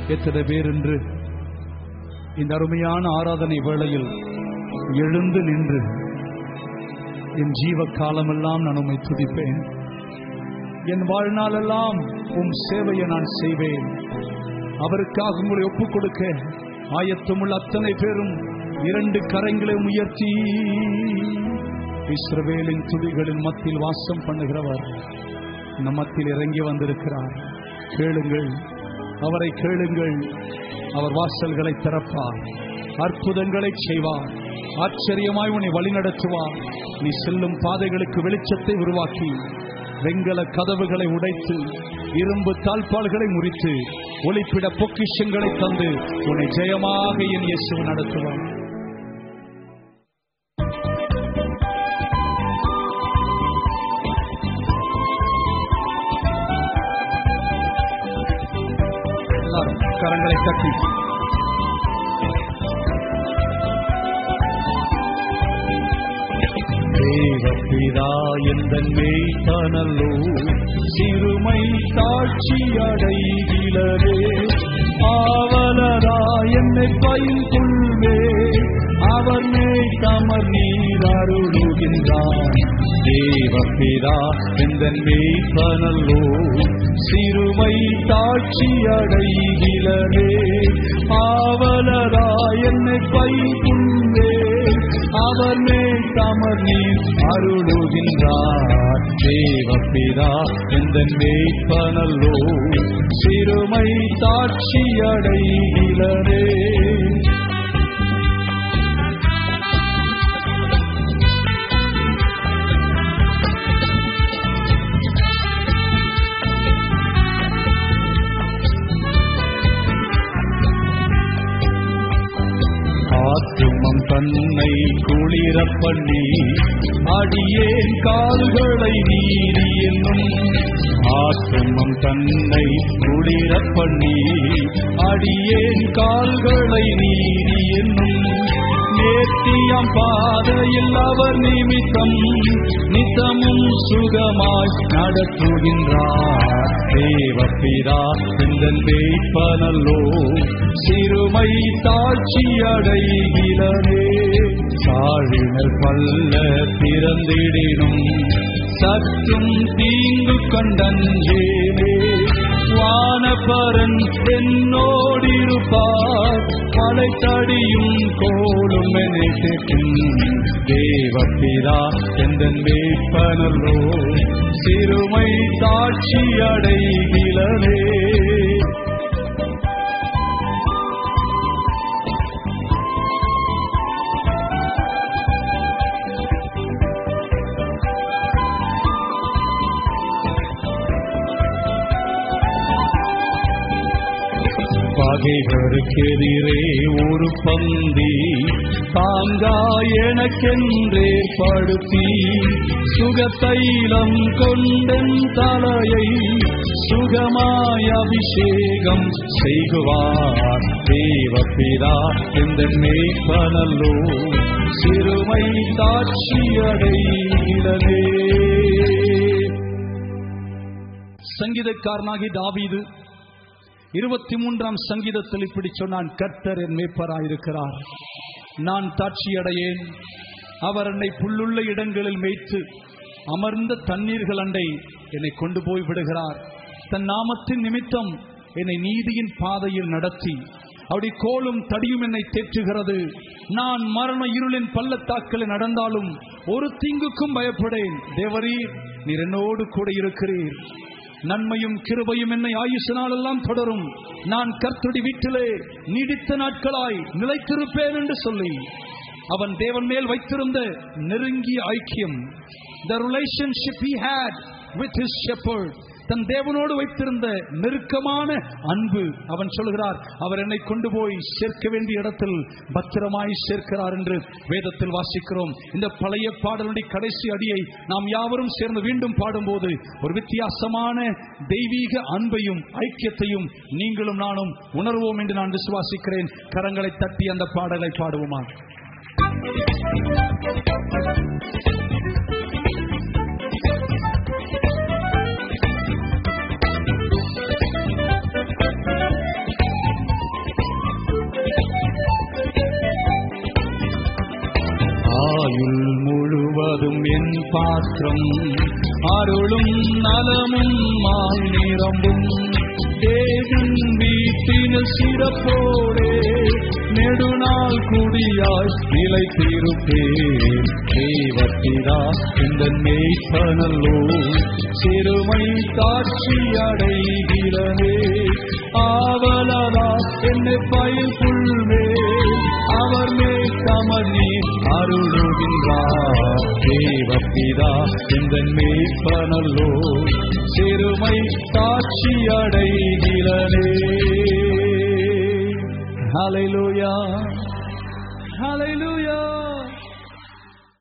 எத்தனை பேர் என்று இந்த அருமையான ஆராதனை வேளையில் எழுந்து நின்று என் ஜீவ காலமெல்லாம் நான் உம்மை துதிப்பேன் என் வாழ்நாளெல்லாம் உம் சேவையை நான் செய்வேன் அவருக்காக உங்களை ஒப்புக் கொடுக்க ஆயத்தமுள்ள அத்தனை பேரும் இரண்டு கரங்களை உயர்த்தி இஸ்ரவேலின் துதிகளின் மத்தியில் வாசம் பண்ணுகிறவர் நம் மத்தியில் இறங்கி வந்திருக்கிறார் கேளுங்கள் அவரை கேளுங்கள் அவர் வாசல்களை திறப்பார் அற்புதங்களை செய்வார் ஆச்சரியமாய் உன்னை வழிநடத்துவார் நீ செல்லும் பாதைகளுக்கு வெளிச்சத்தை உருவாக்கி வெங்கல கதவுகளை உடைத்து இரும்பு தாழ்பால்களை முறித்து ஒளிப்பிட பொக்கிஷங்களை தந்து உன்னை ஜெயமாக என் இயேசு நடத்துவார் எல்லாரும் கரங்களை தட்டி தேவபிதா எந்த மேய்ப்பனல்லோ சிறுமை தாட்சி அடைகிறதே ஆவலரா என்னை பயில் கொள்வே அவர் மேல் தமர் நீர் அருளுகின்றார் தேவபிதா எந்த மேய்ப்பனல்லோ சிறுமை தாட்சி அடைகிறதே ஆவலரா என்னை பயில் கொள்வே அவர் மேல் தமர் நீர் அருளுகின்றார் தேவபிதா எந்த மேய்ப்பனல்லோ சிறுமை தாட்சி அடைகிறதே ஆத்துமம் தன்னை குளிர பண்ணி அடியேன் கால்களை நீரி என்னும் ஆத்துமம் தன்னை குளிர பண்ணி அடியேன் கால்களை நீரி என்னும் நேர்த்தியம் பாதையில் அவர் நிமித்தம் நித்தமும் சுகமாய் நடத்துகின்றார் தேவப்பிதா இந்த தேய்ப்பனல்லோ சிறுமை தாட்சி அடைகிறதே சாழினர் பல்ல திறந்திடினும் சற்றும் தீங்கு கண்டஞ்சேனே வானபரன் என்னோடிருப்பார் மலை தடியும் கோலும் நினைக்கும் தேவப்பிதா எந்த மேய்ப்பனல்லோ சிறுமை தாட்சி அடைகிறதே பகைவருக்கெதிரே ஒரு பந்தி தாங்கா எனக்கென்றே படுத்தி சுகத்தைலம் கொண்டன் தலையை சுகமாய் அபிஷேகம் செய்குவார் தேவப்பிதா இந்த மேய்ப்பனல்லோ சிறுமை தாட்சி அடைகிறதே சங்கீதக்காரனாகி தாவீது இருபத்தி மூன்றாம் சங்கீதத்தில் இப்படி சொன்னான் கர்த்தர் என் மேய்ப்பராயிருக்கிறார் நான் தாட்சியடையேன் அவர் என்னை புல்லுள்ள இடங்களில் மேய்த்து அமர்ந்த தண்ணீர்கள் அண்டை என்னை கொண்டு போய் விடுகிறார் தன் நாமத்தின் நிமித்தம் என்னை நீதியின் பாதையில் நடத்தி அப்படி கோலும் தடியும் என்னை தேற்றுகிறது நான் மரண இருளின் பள்ளத்தாக்கில் நடந்தாலும் ஒரு தீங்குக்கும் பயப்படேன் தேவரீர் நீர் என்னோடு கூட இருக்கிறீர் நன்மையும் கிருபையும் என்னை ஆயுசு நாளெல்லாம் தொடரும் நான் கர்த்தடி வீட்டிலே நீடித்த நாட்களாய் நிலைத்திருப்பேன் என்று சொல்லி அவன் தேவன் மேல் வைத்திருந்த நெருங்கிய ஐக்கியம் the relationship he had with his shepherd தன் தேவனோடு வைத்திருந்த நெருக்கமான அன்பு அவன் சொல்கிறார் அவர் என்னை கொண்டு போய் சேர்க்க வேண்டிய இடத்தில் பத்திரமாய் சேர்க்கிறார் என்று வேதத்தில் வாசிக்கிறோம் இந்த பழைய பாடலுடைய கடைசி அடியை நாம் யாவரும் சேர்ந்து மீண்டும் பாடும்போது ஒரு வித்தியாசமான தெய்வீக அன்பையும் ஐக்கியத்தையும் நீங்களும் நானும் உணர்வோம் என்று நான் விசுவாசிக்கிறேன் கரங்களை தட்டி அந்த பாடலை பாடுவோமா பாத்திரம் அருளும் நலமும் மாய் நிரம்பும் தேவின் வீட்டினில் சிறப்போடே நெடுநாள் குடியாய் நிலைத்திருப்பேன் தேவத்திரா இந்த மேய்ப்பனல்லோ சிறுமை காட்சி அடைகிறனே ஆவலதா என்னை பயில் புல்வே அவர் மேல் கமனி அருளுகின்றார் தேவப்பிதா இந்த மேய்ப்பனல்லோ சிறுமை காட்சி அடைகிறனே ஹalleluya ஹalleluya